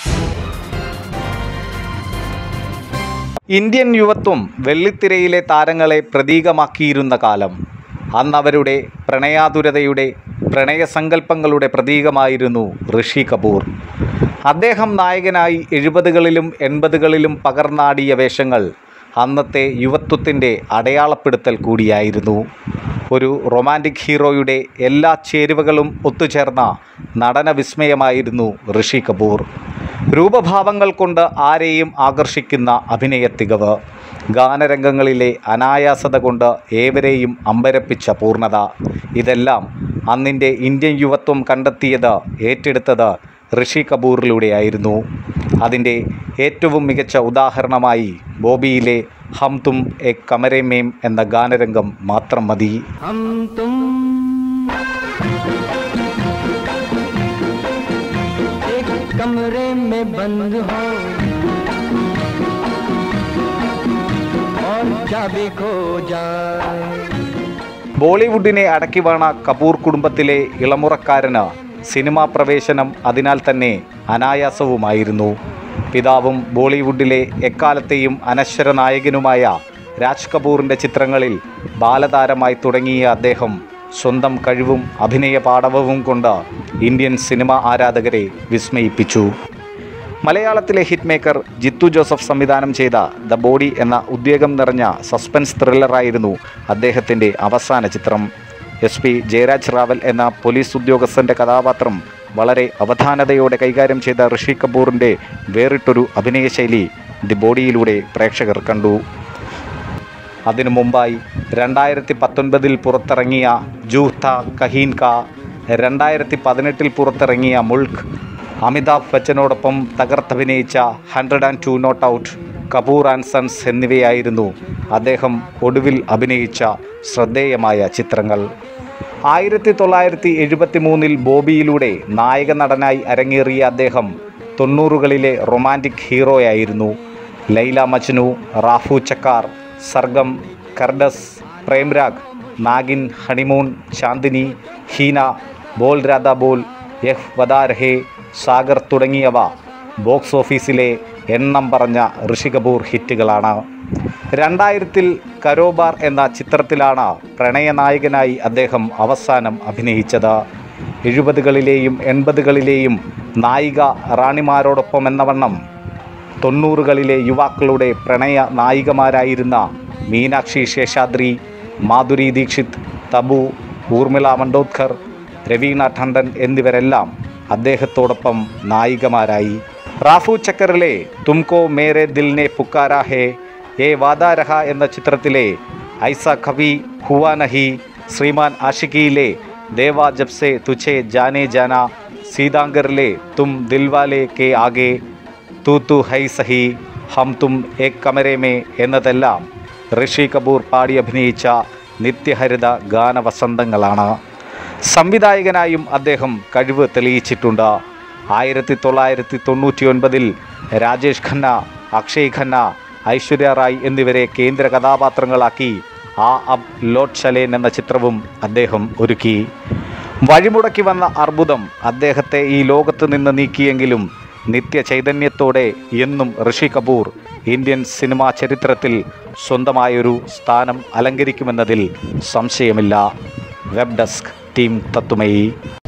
Indian യുവത്വം വെള്ളിത്തിരയിലെ താരങ്ങളെ പ്രതീകമാക്കിയിരുന്ന കാലം അന്നവരുടെ പ്രണയാതുരതയുടെ പ്രണയസങ്കല്പങ്ങളുടെ പ്രതീകമായിരുന്നു ഋഷി കപൂർ അദ്ദേഹം നായകനായി എഴുപതുകളിലും എൺപതുകളിലും പകർന്നാടിയ വേഷങ്ങൾ അന്നത്തെ യുവത്വത്തിൻ്റെ അടയാളപ്പെടുത്തൽ കൂടിയായിരുന്നു ഒരു റൊമാൻറ്റിക് ഹീറോയുടെ എല്ലാ ചേരുവകളും ഒത്തുചേർന്ന നടന വിസ്മയമായിരുന്നു ഋഷി കപൂർ രൂപഭാവങ്ങൾ കൊണ്ട് ആരെയും ആകർഷിക്കുന്ന അഭിനയ തികവ് ഗാനരംഗങ്ങളിലെ അനായാസത കൊണ്ട് ഏവരെയും അമ്പരപ്പിച്ച പൂർണ്ണത ഇതെല്ലാം അന്നിൻ്റെ ഇന്ത്യൻ യുവത്വം കണ്ടെത്തിയത് ഏറ്റെടുത്തത് ഋഷി കപൂറിലൂടെയായിരുന്നു അതിൻ്റെ ഏറ്റവും മികച്ച ഉദാഹരണമായി ബോബിയിലെ ഹം തും എ കമരെ മേം എന്ന ഗാനരംഗം മാത്രം മതി हम तुम एक कमरे में बंद हो और चाबी खो जाए ബോളിവുഡിനെ അടക്കി വാണ കപൂർ കുടുംബത്തിലെ ഇളമുറക്കാരന് സിനിമാ പ്രവേശനം അതിനാൽ തന്നെ അനായാസവുമായിരുന്നു പിതാവും ബോളിവുഡിലെ എക്കാലത്തെയും അനശ്വര നായകനുമായ രാജ് കപൂറിൻ്റെ ചിത്രങ്ങളിൽ ബാലതാരമായി തുടങ്ങിയ അദ്ദേഹം സ്വന്തം കഴിവും അഭിനയ പാടവവും കൊണ്ട് ഇന്ത്യൻ സിനിമ ആരാധകരെ വിസ്മയിപ്പിച്ചു മലയാളത്തിലെ ഹിറ്റ് മേക്കർ ജിത്തു ജോസഫ് സംവിധാനം ചെയ്ത ദ ബോഡി എന്ന ഉദ്വേഗം നിറഞ്ഞ സസ്പെൻസ് ത്രില്ലറായിരുന്നു അദ്ദേഹത്തിൻ്റെ അവസാന ചിത്രം എസ് പി ജയരാജ് റാവൽ എന്ന പോലീസ് ഉദ്യോഗസ്ഥൻ്റെ കഥാപാത്രം വളരെ അവധാനതയോടെ കൈകാര്യം ചെയ്ത ഋഷി കപൂറിൻ്റെ വേറിട്ടൊരു അഭിനയശൈലി ദി ബോഡിയിലൂടെ പ്രേക്ഷകർ കണ്ടു അതിനു മുമ്പായി രണ്ടായിരത്തി പത്തൊൻപതിൽ പുറത്തിറങ്ങിയ ജൂഹ്ത കഹീൻ കാ രണ്ടായിരത്തി പതിനെട്ടിൽ പുറത്തിറങ്ങിയ മുൾക്ക് അമിതാഭ് ബച്ചനോടൊപ്പം തകർത്തഭിനയിച്ച hundred and two not out Kapoor and sons എന്നിവയായിരുന്നു അദ്ദേഹം ഒടുവിൽ അഭിനയിച്ച ശ്രദ്ധേയമായ ചിത്രങ്ങൾ ആയിരത്തി തൊള്ളായിരത്തി എഴുപത്തി മൂന്നിൽ ബോബിയിലൂടെ നായക നടനായി അരങ്ങേറിയ അദ്ദേഹം തൊണ്ണൂറുകളിലെ റൊമാൻറ്റിക് ഹീറോയായിരുന്നു ലൈല മജ്നു റാഫു ചക്കാർ സർഗം കർഡസ് പ്രേംരാഗ് നാഗിൻ ഹണിമൂൺ ചാന്ദിനി ഹീന ബോൽ രാധ ബോൽ യഹ് വദാരഹേ സാഗർ തുടങ്ങിയവ ബോക്സ് ഓഫീസിലെ എണ്ണം പറഞ്ഞ ഋഷി കപൂർ ഹിറ്റുകളാണ് രണ്ടായിരത്തിൽ കരോബാർ എന്ന ചിത്രത്തിലാണ് പ്രണയനായകനായി അദ്ദേഹം അവസാനം അഭിനയിച്ചത് എഴുപതുകളിലെയും എൺപതുകളിലെയും നായിക റാണിമാരോടൊപ്പം എന്നവണ്ണം തൊണ്ണൂറുകളിലെ യുവാക്കളുടെ പ്രണയ നായികമാരായിരുന്ന മീനാക്ഷി ശേഷാദ്രി മാധുരി ദീക്ഷിത് തബു ഊർമിള മണ്ടോദ്കർ രവീണ ടണ്ടൻ എന്നിവരെല്ലാം അദ്ദേഹത്തോടൊപ്പം നായികമാരായി റാഫു ചക്കറിലെ തുംകോ മേരെ ദിൽനെ പുക്കാരാ ഹേ ഏ വാദാ രഹ എന്ന ചിത്രത്തിലെ ഐസ കവി ഹുവാ നഹി ശ്രീമാൻ ആഷിക്കിയിലെ ദേവാ ജബ്സെ തുഛെ ജാനെ ജാന സീതാങ്കറിലെ തും ദിൽവാലെ കെ ആകെ തൂ തു ഹൈ സഹി ഹം തും ഏക് കമരേമേ എന്നതെല്ലാം ഋഷി കപൂർ പാടി അഭിനയിച്ച നിത്യഹരിത ഗാനവസന്തങ്ങളാണ് സംവിധായകനായും അദ്ദേഹം കഴിവ് തെളിയിച്ചിട്ടുണ്ട് ആയിരത്തി തൊള്ളായിരത്തി തൊണ്ണൂറ്റി ഒൻപതിൽ രാജേഷ് ഖന്ന അക്ഷയ് ഖന്ന ഐശ്വര്യ റായ് എന്നിവരെ കേന്ദ്ര കഥാപാത്രങ്ങളാക്കി ആ അബ് ലോട്ട് ചലേൻ എന്ന ചിത്രവും അദ്ദേഹം ഒരുക്കി വഴിമുടക്കി വന്ന അർബുദം അദ്ദേഹത്തെ ഈ ലോകത്ത് നിന്ന് നീക്കിയെങ്കിലും നിത്യ ചൈതന്യത്തോടെ എന്നും ഋഷി കപൂർ ഇന്ത്യൻ സിനിമാ ചരിത്രത്തിൽ സ്വന്തമായൊരു സ്ഥാനം അലങ്കരിക്കുമെന്നതിൽ സംശയമില്ല വെബ് ഡെസ്ക് ടീം തത്തുമയി